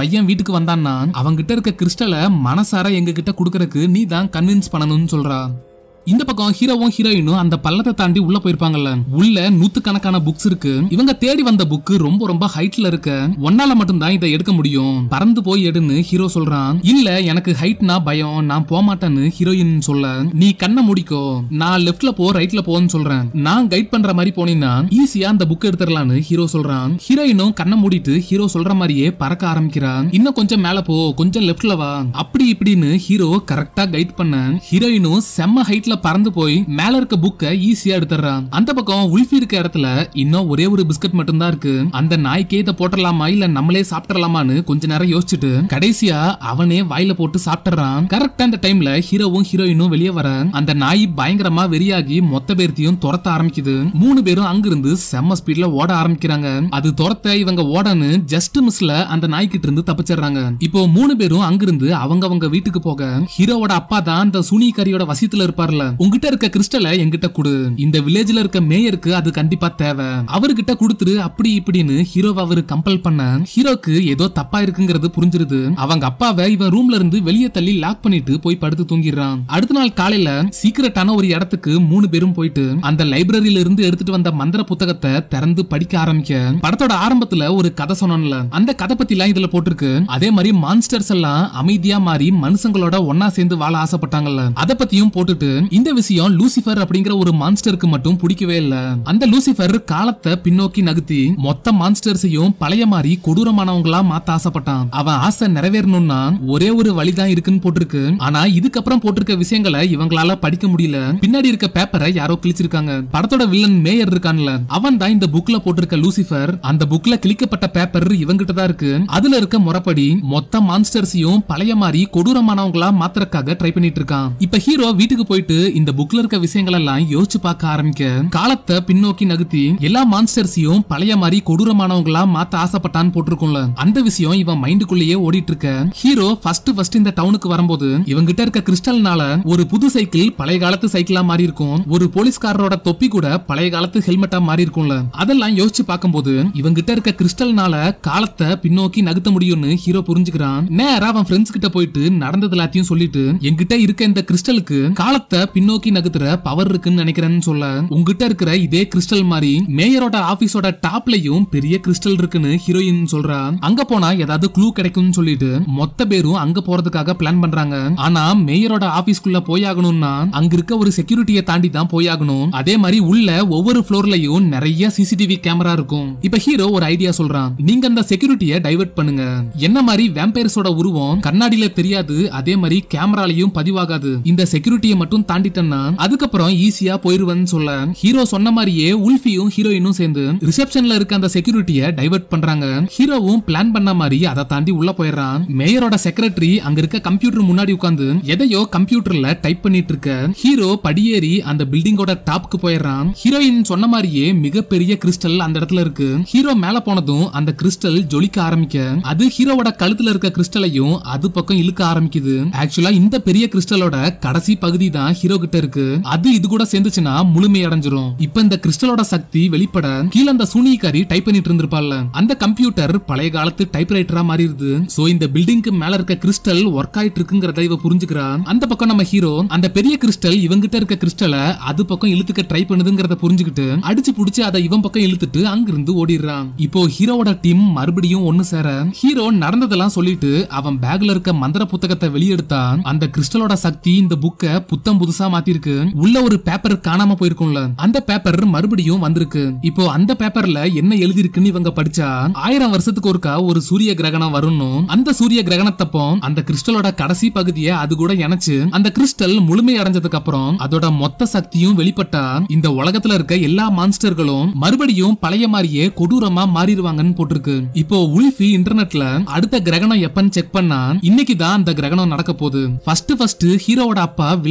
Speaker 1: எதுக்கு வந்தான்னா அவங்கிட்ட இருக்க கிறிஸ்டலை மனசார எங்க கிட்ட குடுக்கறதுக்கு நீ தான் கன்வின்ஸ் பண்ணணும்னு சொல்றா இந்த பக்கம் ஹீரோவும் ஹீரோயினும் அந்த பள்ளத்தை தாண்டி உள்ள போயிருப்பாங்கல்ல உள்ள நூத்துக்கணக்கான புக்ஸ் இருக்கு இவங்க தேடி வந்த புக் ரொம்ப ரொம்ப ஹைட்ல இருக்க ஒன்னால மட்டும்தான் இதை எடுக்க முடியும் பறந்து போய் எடுன்னு ஹீரோ சொல்றான் இல்ல எனக்கு ஹைட்னா பயம் நான் போக மாட்டேன்னு ஹீரோயின் சொல்ல நீ கண்ணை முடிக்கோ நான் லெஃப்ட்ல போ ரைட்ல போன்னு சொல்றேன் நான் கைட் பண்ற மாதிரி போனீங்கன்னா ஈஸியா அந்த புக் எடுத்துடலான்னு ஹீரோ சொல்றான் ஹீரோயினும் கண்ணை மூடிட்டு ஹீரோ சொல்ற மாதிரியே பறக்க ஆரம்பிக்கிறான் இன்னும் கொஞ்சம் மேல போ கொஞ்சம் லெஃப்ட்ல வா அப்படி இப்படின்னு ஹீரோ கரெக்டா கைட் பண்ண ஹீரோயினும் செம்ம ஹைட்ல பறந்து போய் மேல இருக்க புக்க ஈஸியா எடுத்துறான் அந்த பக்கம் உல்ஃபி இருக்க இடத்துல இன்னும் ஒரே ஒரு பிஸ்கட் மட்டும்தான் இருக்கு அந்த நாய்க்கே இதை போட்டுடலாமா இல்ல நம்மளே சாப்பிடலாமான்னு கொஞ்ச நேரம் யோசிச்சுட்டு கடைசியா அவனே வாயில போட்டு சாப்பிட்டுறான் கரெக்டா அந்த டைம்ல ஹீரோவும் ஹீரோயினும் வெளியே வர அந்த நாய் பயங்கரமா வெறியாகி மொத்த பேர்த்தையும் துரத்த ஆரம்பிக்குது மூணு பேரும் அங்கிருந்து செம்ம ஸ்பீட்ல ஓட ஆரம்பிக்கிறாங்க அது துரத்த இவங்க ஓடன்னு ஜஸ்ட் மிஸ்ல அந்த நாய்கிட்ட இருந்து தப்பிச்சிடுறாங்க இப்போ மூணு பேரும் அங்கிருந்து அவங்க அவங்க வீட்டுக்கு போக ஹீரோவோட அப்பா தான் அந்த சுனிகரியோட வசியத்துல இருப்பார்ல உங்ககிட்ட இருக்க கிறிஸ்டலை என்கிட்ட கொடு இந்த வில்லேஜ்ல இருக்க மேயருக்கு அது கண்டிப்பா தேவை அவர்கிட்ட கொடுத்துரு அப்படி இப்படின்னு ஹீரோ அவரு கம்பல் பண்ண ஹீரோக்கு ஏதோ தப்பா இருக்குங்கிறது புரிஞ்சிருது அவங்க அப்பாவை இவன் ரூம்ல இருந்து வெளியே தள்ளி லாக் பண்ணிட்டு போய் படுத்து தூங்கிடுறான் அடுத்த நாள் காலையில சீக்கிரட்டான ஒரு இடத்துக்கு மூணு பேரும் போயிட்டு அந்த லைப்ரரியில இருந்து எடுத்துட்டு வந்த மந்திர புத்தகத்தை திறந்து படிக்க ஆரம்பிக்க படத்தோட ஆரம்பத்துல ஒரு கதை சொன்னோம்ல அந்த கதை பத்தி எல்லாம் இதுல போட்டிருக்கு அதே மாதிரி மான்ஸ்டர்ஸ் எல்லாம் அமைதியா மாறி மனுஷங்களோட ஒன்னா சேர்ந்து வாழ ஆசைப்பட்டாங்கல்ல அத பத்தியும் போட்டுட்டு இந்த விஷயம் லூசிஃபர் அப்படிங்கிற ஒரு மான்ஸ்டருக்கு மட்டும் பிடிக்கவே இல்ல அந்த லூசிஃபர் காலத்தை பின்னோக்கி நகர்த்தி மொத்த மான்ஸ்டர்ஸையும் பழைய மாதிரி கொடூரமானவங்களா மாத்த ஆசைப்பட்டான் அவன் ஆசை நிறைவேறணும்னா ஒரே ஒரு வழிதான் இருக்குன்னு போட்டிருக்கு ஆனா இதுக்கப்புறம் போட்டிருக்க விஷயங்களை இவங்களால படிக்க முடியல பின்னாடி இருக்க பேப்பரை யாரோ கிழிச்சிருக்காங்க படத்தோட வில்லன் மேயர் இருக்கான்ல அவன் தான் இந்த புக்ல போட்டிருக்க லூசிஃபர் அந்த புக்ல கிழிக்கப்பட்ட பேப்பர் இவங்கிட்ட தான் இருக்கு அதுல இருக்க முறைப்படி மொத்த மான்ஸ்டர்ஸையும் பழைய மாதிரி கொடூரமானவங்களா மாத்துறதுக்காக ட்ரை பண்ணிட்டு இருக்கான் இப்ப ஹீரோ வீட்டுக்கு போயிட்டு இந்த புக்ல இருக்க விஷயங்கள் எல்லாம் யோசிச்சு பார்க்க ஆரம்பிக்க காலத்தை பின்னோக்கி நகர்த்தி எல்லா மான்ஸ்டர்ஸையும் பழைய மாதிரி கொடூரமானவங்களா மாத்த ஆசைப்பட்டான்னு போட்டிருக்கும்ல அந்த விஷயம் இவன் மைண்டுக்குள்ளேயே ஓடிட்டு இருக்க ஹீரோ ஃபர்ஸ்ட் ஃபர்ஸ்ட் இந்த டவுனுக்கு வரும்போது இவங்கிட்ட இருக்க கிறிஸ்டல்னால ஒரு புது சைக்கிள் பழைய காலத்து சைக்கிளா மாறி இருக்கும் ஒரு போலீஸ்காரரோட தொப்பி கூட பழைய காலத்து ஹெல்மெட்டா மாறி இருக்கும்ல அதெல்லாம் யோசிச்சு பார்க்கும்போது இவங்கிட்ட இருக்க கிறிஸ்டல்னால காலத்தை பின்னோக்கி நகர்த்த முடியும்னு ஹீரோ புரிஞ்சுக்கிறான் நேரா அவன் ஃப்ரெண்ட்ஸ் கிட்ட போயிட்டு நடந்தது எல்லாத்தையும் சொல்லிட்டு என்கிட்ட இருக்க இந்த கிறிஸ்டலுக்கு காலத்தை பின்னோக்கி நகர்த்துற பவர் இருக்குன்னு நினைக்கிறேன்னு சொல்ல உங்ககிட்ட இருக்கிற இதே கிறிஸ்டல் மாதிரி மேயரோட ஆபீஸோட டாப்லயும் பெரிய கிறிஸ்டல் இருக்குன்னு ஹீரோயின் சொல்றா அங்க போனா ஏதாவது க்ளூ கிடைக்கும்னு சொல்லிட்டு மொத்த பேரும் அங்க போறதுக்காக பிளான் பண்றாங்க ஆனா மேயரோட ஆபீஸ்க்குள்ள போயாகணும்னா அங்க இருக்க ஒரு செக்யூரிட்டியை தாண்டி தான் போயாகணும் அதே மாதிரி உள்ள ஒவ்வொரு ஃப்ளோர்லயும் நிறைய சிசிடிவி கேமரா இருக்கும் இப்ப ஹீரோ ஒரு ஐடியா சொல்றான் நீங்க அந்த செக்யூரிட்டியை டைவர்ட் பண்ணுங்க என்ன மாதிரி வேம்பயர்ஸோட உருவம் கண்ணாடியில தெரியாது அதே மாதிரி கேமராலையும் பதிவாகாது இந்த செக்யூரிட்டியை மட்டும் தாண்டிட்டேன்னா அதுக்கப்புறம் ஈஸியா போயிருவேன்னு சொல்ல ஹீரோ சொன்ன மாதிரியே உல்ஃபியும் ஹீரோயினும் சேர்ந்து ரிசப்ஷன்ல இருக்க அந்த செக்யூரிட்டியை டைவர்ட் பண்றாங்க ஹீரோவும் பிளான் பண்ண மாதிரி அதை தாண்டி உள்ள போயிடுறான் மேயரோட செக்ரட்டரி அங்க இருக்க கம்ப்யூட்டர் முன்னாடி உட்கார்ந்து எதையோ கம்ப்யூட்டர்ல டைப் பண்ணிட்டு இருக்க ஹீரோ படியேறி அந்த பில்டிங்கோட டாப்க்கு போயிடுறான் ஹீரோயின் சொன்ன மாதிரியே மிகப்பெரிய கிறிஸ்டல் அந்த இடத்துல இருக்கு ஹீரோ மேல போனதும் அந்த கிறிஸ்டல் ஜொலிக்க ஆரம்பிக்க அது ஹீரோவோட கழுத்துல இருக்க கிறிஸ்டலையும் அது பக்கம் இழுக்க ஆரம்பிக்குது ஆக்சுவலா இந்த பெரிய கிறிஸ்டலோட கடைசி பகுதி தான் ஹீரோ கிட்ட இருக்கு அது இது கூட சேர்ந்துச்சுன்னா முழுமை அடைஞ்சிரும் இப்ப இந்த கிறிஸ்டலோட சக்தி வெளிப்பட கீழ அந்த சூனியக்காரி டைப் பண்ணிட்டு இருந்திருப்பாள்ல அந்த கம்ப்யூட்டர் பழைய காலத்து டைப்ரைட்டரா மாறிடுது சோ இந்த பில்டிங்க்கு மேல இருக்க கிறிஸ்டல் ஒர்க் ஆயிட்டு இருக்குங்கிறத இவ புரிஞ்சுக்கிறா அந்த பக்கம் நம்ம ஹீரோ அந்த பெரிய கிறிஸ்டல் இவங்கிட்ட இருக்க கிறிஸ்டலை அது பக்கம் இழுத்துக்க ட்ரை பண்ணுதுங்கிறத புரிஞ்சுக்கிட்டு அடிச்சு புடிச்சு அதை இவன் பக்கம் இழுத்துட்டு அங்கிருந்து ஓடிடுறான் இப்போ ஹீரோவோட டீம் மறுபடியும் ஒண்ணு சேர ஹீரோ நடந்ததெல்லாம் சொல்லிட்டு அவன் பேக்ல இருக்க மந்திர புத்தகத்தை வெளியெடுத்தா அந்த கிறிஸ்டலோட சக்தி இந்த புக்க புத்தம் புதுசா மாத்திருக்கு உள்ள ஒரு பேப்பர் காணாம போயிருக்கும்ல அந்த பேப்பர் மறுபடியும் வந்திருக்கு இப்போ அந்த பேப்பர்ல என்ன எழுதிருக்குன்னு இவங்க படிச்சா ஆயிரம் வருஷத்துக்கு ஒருக்கா ஒரு சூரிய கிரகணம் வரும்னும் அந்த சூரிய கிரகணத்தப்போ அந்த கிறிஸ்டலோட கடைசி பகுதியை அது கூட இணைச்சு அந்த கிறிஸ்டல் முழுமை அடைஞ்சதுக்கு அப்புறம் அதோட மொத்த சக்தியும் வெளிப்பட்டா இந்த உலகத்துல இருக்க எல்லா மான்ஸ்டர்களும் மறுபடியும் பழைய மாதிரியே கொடூரமா மாறிடுவாங்கன்னு போட்டிருக்கு இப்போ உல்ஃபி இன்டர்நெட்ல அடுத்த கிரகணம் எப்பன்னு செக் பண்ணா இன்னைக்கு தான் அந்த கிரகணம் நடக்க போகுது ஃபர்ஸ்ட் ஃபர்ஸ்ட் ஹீரோவோட அப்பா வில்லனை மீட் பண்ண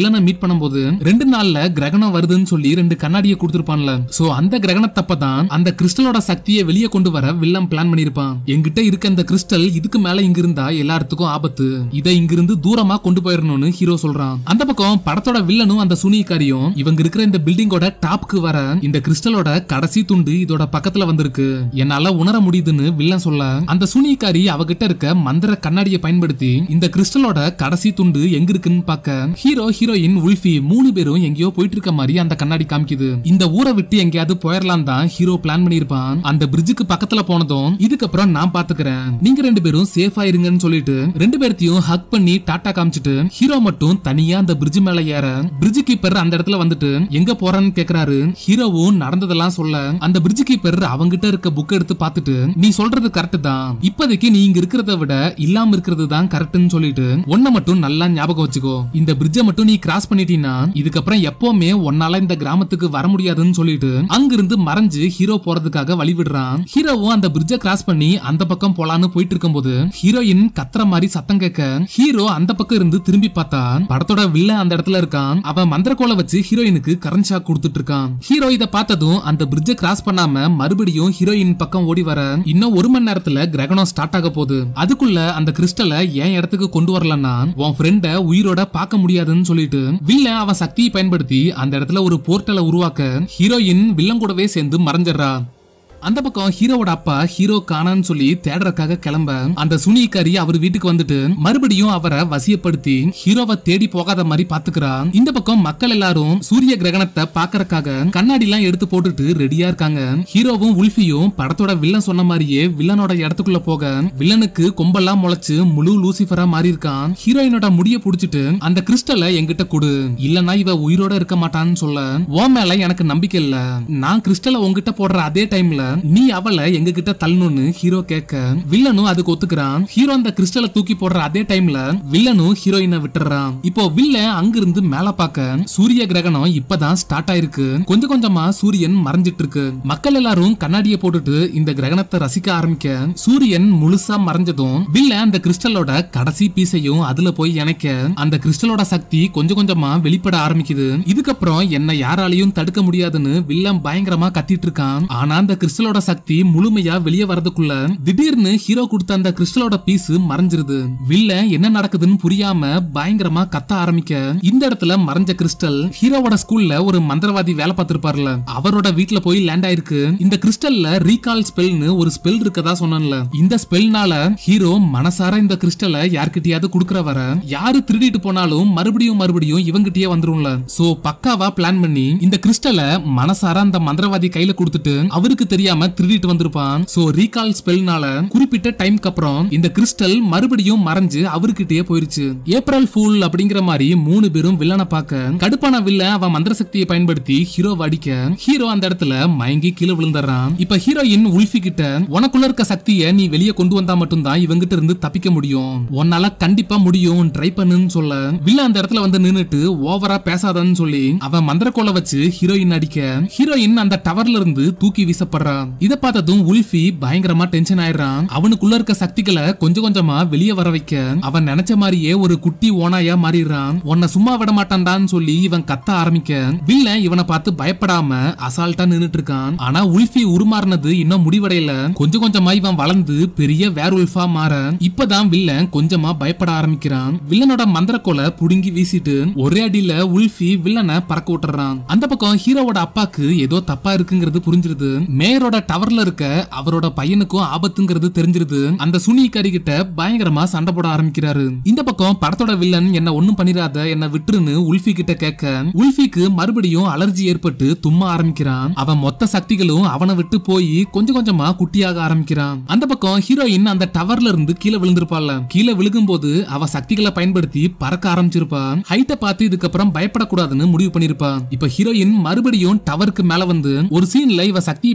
Speaker 1: பண்ணும்போது ரெண்டு நாள்ல கிரகணம் வருதுன்னு சொல்லி ரெண்டு கண்ணாடியை கொடுத்திருப்பான்ல சோ அந்த கிரகணத்தப்ப தான் அந்த கிறிஸ்டலோட சக்தியை வெளியே கொண்டு வர வில்லம் பிளான் பண்ணிருப்பான் என்கிட்ட இருக்க இந்த கிறிஸ்டல் இதுக்கு மேல இங்க இருந்தா எல்லாத்துக்கும் ஆபத்து இதை இங்கிருந்து தூரமா கொண்டு போயிடணும்னு ஹீரோ சொல்றான் அந்த பக்கம் படத்தோட வில்லனும் அந்த சுனிக்காரியும் இவங்க இருக்கிற இந்த பில்டிங்கோட டாப்க்கு வர இந்த கிறிஸ்டலோட கடைசி துண்டு இதோட பக்கத்துல வந்திருக்கு என்னால உணர முடியுதுன்னு வில்லன் சொல்ல அந்த சுனிக்காரி அவகிட்ட இருக்க மந்திர கண்ணாடியை பயன்படுத்தி இந்த கிறிஸ்டலோட கடைசி துண்டு எங்க இருக்குன்னு பார்க்க ஹீரோ ஹீரோயின் உல்ஃபி மூணு பேரும் எங்கேயோ போயிட்டு இருக்க மாதிரி அந்த கண்ணாடி காமிக்குது இந்த ஊரை விட்டு எங்கேயாவது போயிடலாம் தான் ஹீரோ பிளான் பண்ணிருப்பான் அந்த பிரிட்ஜுக்கு பக்கத்துல போனதும் இதுக்கப்புறம் நான் பாத்துக்கிறேன் நீங்க ரெண்டு பேரும் சேஃபா இருங்கன்னு சொல்லிட்டு ரெண்டு பேர்த்தையும் ஹக் பண்ணி டாட்டா காமிச்சிட்டு ஹீரோ மட்டும் தனியா அந்த பிரிட்ஜ் மேல ஏற பிரிட்ஜ் கீப்பர் அந்த இடத்துல வந்துட்டு எங்க போறன்னு கேக்குறாரு ஹீரோவும் நடந்ததெல்லாம் சொல்ல அந்த பிரிட்ஜ் கீப்பர் அவங்கிட்ட இருக்க புக் எடுத்து பார்த்துட்டு நீ சொல்றது கரெக்ட் தான் இப்போதைக்கு நீ இங்க இருக்கிறத விட இல்லாம இருக்கிறது தான் கரெக்ட்னு சொல்லிட்டு ஒன்ன மட்டும் நல்லா ஞாபகம் வச்சுக்கோ இந்த பிரிட்ஜை மட்டும் நீ கிராஸ் பண்ணிட்டீன்னா இதுக்கப்புறம் எப்பவுமே உன்னால இந்த கிராமத்துக்கு வர முடியாதுன்னு சொல்லிட்டு அங்கிருந்து மறைஞ்சு ஹீரோ போறதுக்காக வழி விடுறான் ஹீரோவும் அந்த பிரிட்ஜை கிராஸ் பண்ணி அந்த பக்கம் போலான்னு போயிட்டு இருக்கும்போது ஹீரோயின் கத்துற மாதிரி சத்தம் கேட்க ஹீரோ அந்த பக்கம் இருந்து திரும்பி பார்த்தா படத்தோட வில்ல அந்த இடத்துல இருக்கான் அவன் மந்திரக்கோலை வச்சு ஹீரோயினுக்கு கரண்ட் ஷாக் கொடுத்துட்டு இருக்கான் ஹீரோ இத பார்த்ததும் அந்த பிரிட்ஜை கிராஸ் பண்ணாம மறுபடியும் ஹீரோயின் பக்கம் ஓடி வர இன்னும் ஒரு மணி நேரத்துல கிரகணம் ஸ்டார்ட் ஆக போகுது அதுக்குள்ள அந்த கிறிஸ்டலை என் இடத்துக்கு கொண்டு வரலன்னா உன் ஃப்ரெண்ட உயிரோட பார்க்க முடியாதுன்னு சொல்லிட்டு வில்லன் அவன் சக்தியை பயன்படுத்தி அந்த இடத்துல ஒரு போர்ட்டலை உருவாக்க ஹீரோயின் வில்லன் கூடவே சேர்ந்து மறைஞ்சிடுறா அந்த பக்கம் ஹீரோவோட அப்பா ஹீரோ காணான்னு சொல்லி தேடுறதுக்காக கிளம்ப அந்த சுனிக்காரி அவர் வீட்டுக்கு வந்துட்டு மறுபடியும் அவரை வசியப்படுத்தி ஹீரோவை தேடி போகாத மாதிரி பாத்துக்கிறா இந்த பக்கம் மக்கள் எல்லாரும் சூரிய கிரகணத்தை பாக்கறதுக்காக கண்ணாடி எல்லாம் எடுத்து போட்டுட்டு ரெடியா இருக்காங்க ஹீரோவும் உல்ஃபியும் படத்தோட வில்லன் சொன்ன மாதிரியே வில்லனோட இடத்துக்குள்ள போக வில்லனுக்கு கொம்பெல்லாம் முளைச்சு முழு லூசிஃபரா மாறி இருக்கான் ஹீரோயினோட முடிய புடிச்சிட்டு அந்த கிறிஸ்டலை என்கிட்ட கொடு இல்லனா இவ உயிரோட இருக்க மாட்டான்னு சொல்ல ஓ மேல எனக்கு நம்பிக்கை இல்ல நான் கிறிஸ்டலை உங்ககிட்ட போடுற அதே டைம்ல நீ அவளை எங்க கிட்ட தள்ளணும்னு ஹீரோ கேட்க வில்லனும் அதுக்கு ஒத்துக்கிறான் ஹீரோ அந்த கிறிஸ்டலை தூக்கி போடுற அதே டைம்ல வில்லனும் ஹீரோயினை விட்டுறான் இப்போ வில்லன் அங்கிருந்து மேல பார்க்க சூரிய கிரகணம் இப்பதான் ஸ்டார்ட் ஆயிருக்கு கொஞ்சம் கொஞ்சமா சூரியன் மறைஞ்சிட்டு இருக்கு மக்கள் எல்லாரும் கண்ணாடியை போட்டுட்டு இந்த கிரகணத்தை ரசிக்க ஆரம்பிக்க சூரியன் முழுசா மறைஞ்சதும் வில்லன் அந்த கிறிஸ்டலோட கடைசி பீஸையும் அதுல போய் இணைக்க அந்த கிறிஸ்டலோட சக்தி கொஞ்சம் கொஞ்சமா வெளிப்பட ஆரம்பிக்குது இதுக்கப்புறம் என்ன யாராலையும் தடுக்க முடியாதுன்னு வில்லன் பயங்கரமா கத்திட்டு இருக்கான் ஆனா அந்த கிறிஸ்டலோட சக்தி முழுமையா வெளியே வரதுக்குள்ள திடீர்னு ஹீரோ கொடுத்த அந்த கிறிஸ்டலோட பீஸ் மறைஞ்சிருது வில்லன் என்ன நடக்குதுன்னு புரியாம பயங்கரமா கத்த ஆரம்பிக்க இந்த இடத்துல மறைஞ்ச கிறிஸ்டல் ஹீரோவோட ஸ்கூல்ல ஒரு மந்திரவாதி வேலை பார்த்திருப்பார்ல அவரோட வீட்ல போய் லேண்ட் ஆயிருக்கு இந்த கிறிஸ்டல்ல ரீகால் ஸ்பெல்னு ஒரு ஸ்பெல் இருக்கதா சொன்னேன்ல இந்த ஸ்பெல்னால ஹீரோ மனசார இந்த கிறிஸ்டலை யார்கிட்டயாவது குடுக்கற வர யாரு திருடிட்டு போனாலும் மறுபடியும் மறுபடியும் இவங்கிட்டயே வந்துரும்ல சோ பக்காவா பிளான் பண்ணி இந்த கிறிஸ்டலை மனசார அந்த மந்திரவாதி கையில கொடுத்துட்டு அவருக்கு தெரியாம திருடிட்டு வந்திருப்பான் சோ ரீகால் ஸ்பெல்னால குறிப்பிட்ட டைம்க்கு அப்புறம் இந்த கிறிஸ்டல் மறுபடியும் மறைஞ்சு அவர்கிட்டயே போயிருச்சு ஏப்ரல் ஃபூல் அப்படிங்கிற மாதிரி மூணு பேரும் வில்லனை பார்க்க கடுப்பான வில்லன் அவன் மந்திர சக்தியை பயன்படுத்தி ஹீரோ அடிக்க ஹீரோ அந்த இடத்துல மயங்கி கீழே விழுந்துடுறான் இப்ப ஹீரோயின் உல்ஃபி கிட்ட உனக்குள்ள இருக்க சக்தியை நீ வெளியே கொண்டு வந்தா மட்டும்தான் இவங்கிட்ட இருந்து தப்பிக்க முடியும் உன்னால கண்டிப்பா முடியும் ட்ரை பண்ணுன்னு சொல்ல வில்ல அந்த இடத்துல வந்து நின்னுட்டு ஓவரா பேசாதன்னு சொல்லி அவன் மந்திரக்கோலை வச்சு ஹீரோயின் அடிக்க ஹீரோயின் அந்த டவர்ல இருந்து தூக்கி வீசப்படுறான் இத பார்த்ததும் உல்ஃபி பயங்கரமா டென்ஷன் ஆயிடுறான் அவனுக்குள்ள இருக்க சக்திகளை கொஞ்சம் கொஞ்சமா வெளியே வர வைக்க அவன் நினைச்ச மாதிரியே ஒரு குட்டி ஓனாயா மாறிடுறான் உன்னை சும்மா விட மாட்டான்டான்னு சொல்லி இவன் கத்த ஆரம்பிக்க வில்லன் இவனை பார்த்து பயப்படாம அசால்ட்டா நின்னுட்டு இருக்கான் ஆனா உல்ஃபி உருமாறினது இன்னும் முடிவடையல கொஞ்சம் கொஞ்சமா இவன் வளர்ந்து பெரிய வேர் உல்ஃபா மாற இப்பதான் வில்லன் கொஞ்சமா பயப்பட ஆரம்பிக்கிறான் வில்லனோட மந்திரக்கோலை புடுங்கி வீசிட்டு ஒரே அடியில உல்ஃபி வில்லனை பறக்க விட்டுறான் அந்த பக்கம் ஹீரோவோட அப்பாக்கு ஏதோ தப்பா இருக்குங்கிறது புரிஞ்சிருது மேயரோட டவர்ல இருக்க அவரோட பையனுக்கும் ஆபத்துங்கிறது தெரிஞ்சிருது அந்த சுனிக்காரி கிட்ட பயங்கரமா சண்டை போட ஆரம்பிக்கிறாரு இந்த பக்கம் படத்தோட வில்லன் என்ன ஒண்ணும் பண்ணிராத என்ன விட்டுருன்னு உல்ஃபி கிட்ட கேட்க உல்ஃபிக்கு மறுபடியும் அலர்ஜி ஏற்பட்டு தும்ம ஆரம்பிக்கிறான் அவன் மொத்த சக்திகளும் அவனை விட்டு போய் கொஞ்சம் கொஞ்சமா குட்டியாக ஆரம்பிக்கிறான் அந்த பக்கம் ஹீரோயின் அந்த டவர்ல இருந்து கீழே விழுந்திருப்பாள்ல கீழே விழுகும் போது அவ சக்திகளை பயன்படுத்தி பறக்க ஆரம்பிச்சிருப்பா ஹைட்ட பார்த்து இதுக்கப்புறம் பயப்படக்கூடாதுன்னு முடிவு பண்ணிருப்பா இப்ப ஹீரோயின் மறுபடியும் டவருக்கு மேல வந்து ஒரு சீன்ல இவ சக்தியை பயன்படுத்தி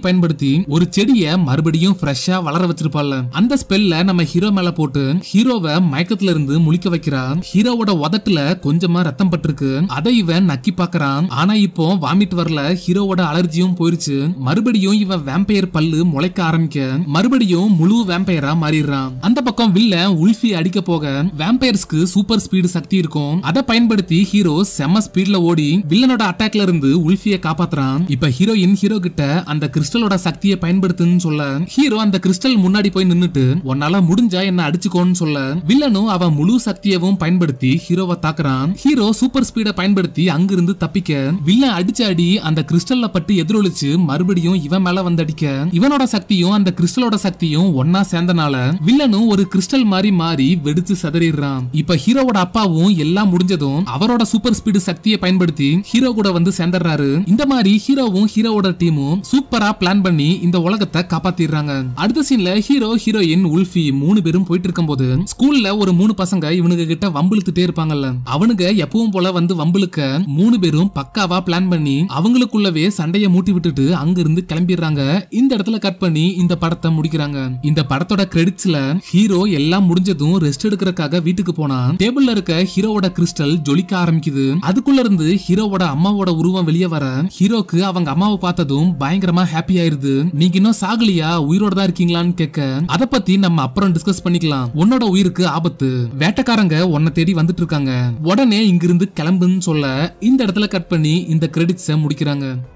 Speaker 1: பயன்படுத்தி ஒரு செடிய மறுபடியும் ஃப்ரெஷ்ஷா வளர வச்சிருப்பாள்ல அந்த ஸ்பெல்ல நம்ம ஹீரோ மேல போட்டு ஹீரோவை மயக்கத்துல இருந்து முழிக்க வைக்கிறா ஹீரோவோட உதட்டுல கொஞ்சமா ரத்தம் பட்டிருக்கு அதை இவன் நக்கி பாக்குறான் ஆனா இப்போ வாமிட் வரல ஹீரோவோட அலர்ஜியும் போயிருச்சு மறுபடியும் இவன் வேம்பையர் பல்லு முளைக்க ஆரம்பிக்க மறுபடியும் முழு வேம்பையரா மாறிடுறான் அந்த பக்கம் வில்ல உல்ஃபி அடிக்க போக வேம்பையர்ஸ்க்கு சூப்பர் ஸ்பீடு சக்தி இருக்கும் அதை பயன்படுத்தி ஹீரோ செம ஸ்பீட்ல ஓடி வில்லனோட அட்டாக்ல இருந்து உல்ஃபிய காப்பாத்துறான் இப்ப ஹீரோயின் ஹீரோ கிட்ட அந்த கிறிஸ்டலோட சக்தியை பயன்படுத்துன்னு சொல்ல ஹீரோ அந்த கிறிஸ்டல் முன்னாடி போய் நின்னுட்டு உன்னால முடிஞ்சா என்ன அடிச்சுக்கோன்னு சொல்ல வில்லனும் அவன் முழு சக்தியவும் பயன்படுத்தி ஹீரோவை தாக்குறான் ஹீரோ சூப்பர் ஸ்பீட பயன்படுத்தி அங்கிருந்து தப்பிக்க வில்லன் அடிச்ச அடி அந்த கிறிஸ்டல்ல பட்டு எதிரொலிச்சு மறுபடியும் இவன் மேல வந்து அடிக்க இவனோட சக்தியும் அந்த கிறிஸ்டலோட சக்தியும் ஒன்னா சேர்ந்தனால வில்லனும் ஒரு கிறிஸ்டல் மாதிரி மாறி வெடிச்சு சதறிடுறான் இப்ப ஹீரோவோட அப்பாவும் எல்லாம் முடிஞ்சதும் அவரோட சூப்பர் ஸ்பீடு சக்தியை பயன்படுத்தி ஹீரோ கூட வந்து சேர்ந்துடுறாரு இந்த மாதிரி ஹீரோவும் ஹீரோவோட டீமும் சூப்பரா பிளான் பண்ணி இந்த உலகத்தை காப்பாத்திடுறாங்க அடுத்த சீன்ல ஹீரோ ஹீரோயின் உல்ஃபி மூணு பேரும் போயிட்டு இருக்கும்போது ஸ்கூல்ல ஒரு மூணு பசங்க இவனுங்க கிட்ட வம்பிழுத்துட்டே இருப்பாங்கல்ல அவனுங்க எப்பவும் போல வந்து வம்பிழுக்க மூணு பேரும் பக்காவா பிளான் பண்ணி அவங்களுக்குள்ளவே சண்டைய மூட்டி விட்டுட்டு அங்க இருந்து கிளம்பிடுறாங்க இந்த இடத்துல கட் பண்ணி இந்த படத்தை முடிக்கிறாங்க இந்த படத்தோட கிரெடிட்ஸ்ல ஹீரோ எல்லாம் முடிஞ்சதும் ரெஸ்ட் எடுக்கிறதுக்காக வீட்டுக்கு போனா டேபிள்ல இருக்க ஹீரோவோட கிறிஸ்டல் ஜொலிக்க ஆரம்பிக்குது அதுக்குள்ள இருந்து ஹீரோவோட அம்மாவோட உருவம் வெளியே வர ஹீரோக்கு அவங்க அம்மாவை பார்த்ததும் பயங்கரமா ஹாப்பி ஆயிருது நீங்க இன்னும் சாகலியா உயிரோட தான் இருக்கீங்களான்னு கேட்க அத பத்தி நம்ம அப்புறம் டிஸ்கஸ் பண்ணிக்கலாம் உன்னோட உயிருக்கு ஆபத்து வேட்டைக்காரங்க உன்னை தேடி வந்துட்டு இருக்காங்க உடனே இங்கிருந்து கிளம்புன்னு சொல்ல இந்த இடத்துல கட் பண்ணி இந்த கிரெடிட்ஸை முடிக்கிறாங்க